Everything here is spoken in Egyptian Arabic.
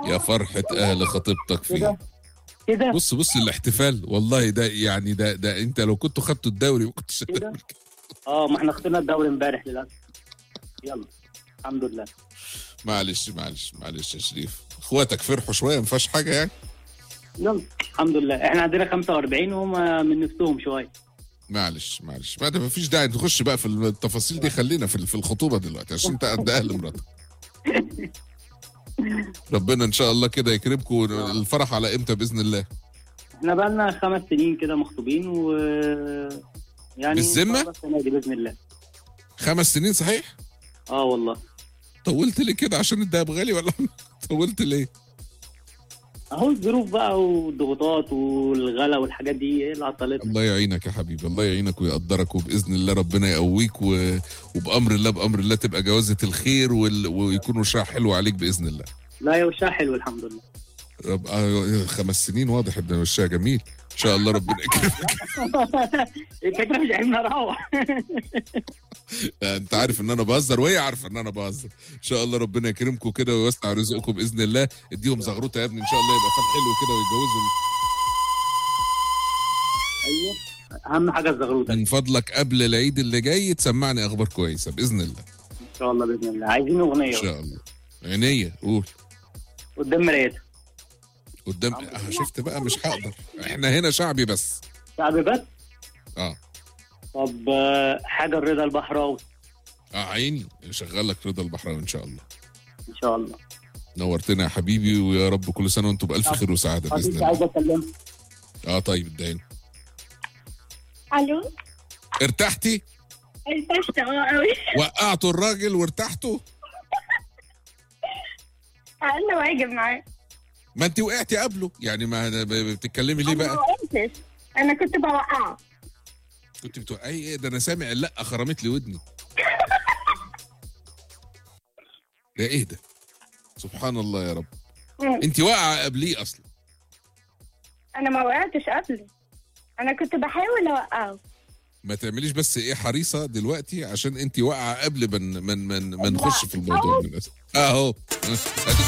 يا فرحة أهل خطيبتك فيه كده كده بص بص الاحتفال والله ده يعني ده ده انت لو كنتوا خدتوا الدوري ما كنتش كده اه ما احنا خسرنا الدوري امبارح للاسف يلا الحمد لله معلش معلش معلش يا شريف اخواتك فرحوا شويه ما فيهاش حاجه يعني يلا الحمد لله احنا عندنا 45 وهم من نفسهم شويه معلش معلش بعد ما فيش داعي نخش بقى في التفاصيل دي خلينا في في الخطوبه دلوقتي عشان انت قد اهل مراتك ربنا ان شاء الله كده يكرمكم الفرح على امتى باذن الله احنا بقى لنا خمس سنين كده مخطوبين و يعني بالذمة؟ إن شاء الله السنة دي باذن الله خمس سنين صحيح اه والله طولت ليه كده عشان الدهب غالي ولا طولت ليه اهو الظروف بقى والضغوطات والغلا والحاجات دي ايه اللي عطلتنا الله يعينك يا حبيبي الله يعينك ويقدرك وباذن الله ربنا يقويك و... وبامر الله بامر الله تبقى جوازه الخير وال... ويكون وشها حلو عليك باذن الله لا يا وشها حلو الحمد لله رب... آه، خمس سنين واضح ان وشها جميل ان شاء الله ربنا يكرمك الفكره مش عايزين نروح انت عارف ان انا بهزر وهي عارفه ان انا بهزر ان شاء الله ربنا يكرمكم كده ويوسع رزقكم باذن الله اديهم زغروطه يا ابني ان شاء الله يبقى فرح حلو كده ويتجوزوا ايوه اهم حاجه الزغروطه من فضلك قبل العيد اللي جاي تسمعني اخبار كويسه باذن الله ان شاء الله باذن الله عايزين ان اغنيه شاء الله عينيا قول قدام مرايتها قدام آه شفت بقى مش هقدر احنا هنا شعبي بس شعبي بس اه طب آه، حاجه الرضا البحراوي اه عيني شغال لك رضا البحراوي ان شاء الله ان شاء الله نورتنا يا حبيبي ويا رب كل سنه وانتم بالف خير وسعاده باذن حبيبتي الله عايزه اكلمك اه طيب ادعينا الو ارتحتي ارتحت اه قوي وقعتوا الراجل وارتحتوا انا واجب معاه ما انت وقعتي قبله يعني ما ب- بتتكلمي ليه انا ما بقى وقفتش انا كنت بوقعه كنت بتوقعي ايه ده انا سامع لا خرمت لي ودني ده ايه ده سبحان الله يا رب مم. انت واقعه قبليه اصلا انا ما وقعتش قبله انا كنت بحاول اوقعه ما تعمليش بس ايه حريصه دلوقتي عشان انت واقعه قبل من من من, من نخش في الموضوع من الأسف. اهو